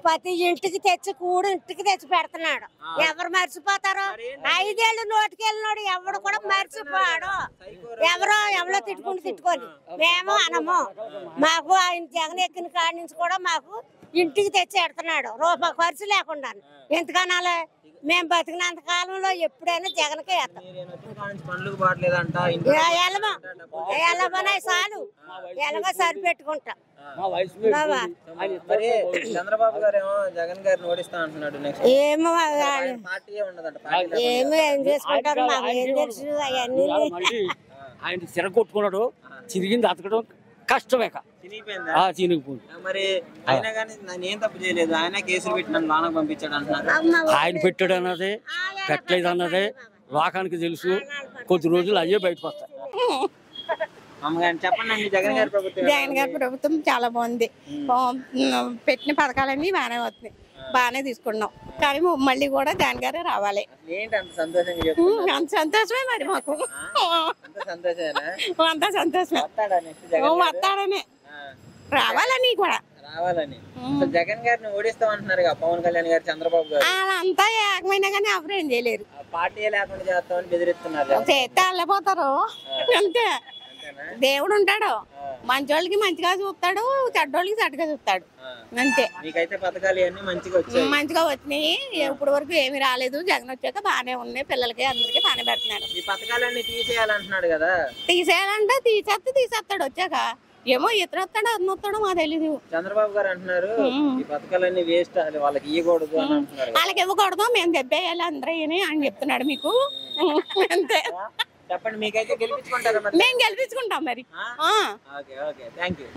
ప్రతి ఇంటికి తెచ్చి కూడు ఇంటికి తెచ్చి పెడుతున్నాడు ఎవరు మర్చిపోతారు ఐదేళ్ళు నోటికెళ్ళినాడు ఎవడు కూడా మర్చిపోడు ఎవరో ఎవరో తిట్టుకుని తిట్టుకొని మేము అనము మాకు ఆయన జగన్ ఎక్కిన కాడి నుంచి కూడా మాకు ఇంటికి తెచ్చి పెడుతున్నాడు రూపాయి ఖర్చు లేకుండా ఎందుకనాలే మేము బతికినంత కాలంలో ఎప్పుడైనా జగన్కే వేస్తాం మీరు ఈయన వచ్చిన కాడ నుంచి పనులకు బాగలేదంట ఇంట్లో ఎలమా ఎలమనే చాలు ఎలగా సరిపెట్టుకుంటాం బావా మరి చంద్రబాబు గారు ఏమో జగన్ గారిని ఓడిస్తా అంటున్నాడు నెక్స్ట్ ఏమో పార్టీయే ఉండదంట పార్టీ ఏమి ఏం చేసుకుంటారు మాకు ఏం తెలుసు అవన్నీ మళ్ళీ ఆయన తిరగొట్టుకున్నాడు తిరిగింది అతకడం కష్టమేక చినిగిపోయిందా ఆ చినిగిపోయింది మరి అయినా కానీ నేను ఏం తప్పు చేయలేదు ఆయన కేసులు పెట్టి నన్ను లోనకు పంపించాడు అంటున్నారు అమ్మ ఆయన పెట్టాడు అన్నది పెట్టలేదు అన్నది లోకానికి తెలుసు కొద్ది రోజులు అయ్యే బయటకు వస్తాయి అమ్మగారు చెప్పండి అండి జగన్ గారి ప్రభుత్వం ఎలా జగన్ గారి ప్రభుత్వం చాలా బాగుంది ఆ, పెట్టిన పథకాలన్నీ బాగానే వస్తున్నాయి బాగానే తీసుకున్నాం కానీ మళ్ళీ కూడా జగన్ గారే రావాలి ఉంది? ఏంటి అంత సంతోషంగా చెప్తున్నారు ఉమ్, అంత సంతోషమే మరి మాకు అంత సంతోషమేనా అంత సంతోషమే వస్తాడా నెక్స్ట్ ఓ, జగన్ గారు? వస్తాడని ఆ, రావాలని కూడా రావాలని అసలు జగన్ గారిని ఓడిస్తాం అంటున్నారు కదా పవన్ కళ్యాణ్ గారు చంద్రబాబు గారు వాళ్ళంతా ఏకమైనా కానీ ఎవరు ఏం చేయలేరు ఆ పార్టీ లేకుండా చేస్తామని బెదిరిస్తున్నారు జగన్. చేస్తే వెళ్ళిపోతారు అంతే అంతేనా దేవుడు ఉంటాడు మంచోళ్ళకి మంచిగా చూస్తాడు చెడ్డోళ్ళకి చెడ్డగా చూస్తాడు ఆ. అంతే మీకైతే పథకాలు ఇవన్నీ మంచిగా వచ్చాయి మంచిగా వచ్చినాయి ఇప్పుడు వరకు ఏమీ రాలేదు జగన్ వచ్చాక బాగానే ఉన్నాయి పిల్లలకి అందరికి బాగానే పెడుతున్నాడు ఈ పథకాలన్నీ తీసేయాలంటున్నాడు కదా తీసేయాలంటే తీసేస్తే తీసేస్తాడు వచ్చాక ఏమో ఇతరు వస్తాడో అతను వస్తాడో మా తెలీదు చంద్రబాబు గారు అంటున్నారు ఈ పథకాలన్నీ వేస్ట్ అసలు వాళ్ళకి ఇవ్వకూడదు అని అంటున్నారు కదా. వాళ్ళకి ఇవ్వకూడదు మేము దెబ్బేయాలి అందరూ అని అని చెప్తున్నాడు మీకు అంతే చెప్పండి మీకైతే గెలిపించుకుంటారా మరి మేము గెలిపించుకుంటాం మరి ఆ? ఆ. Okay okay thank you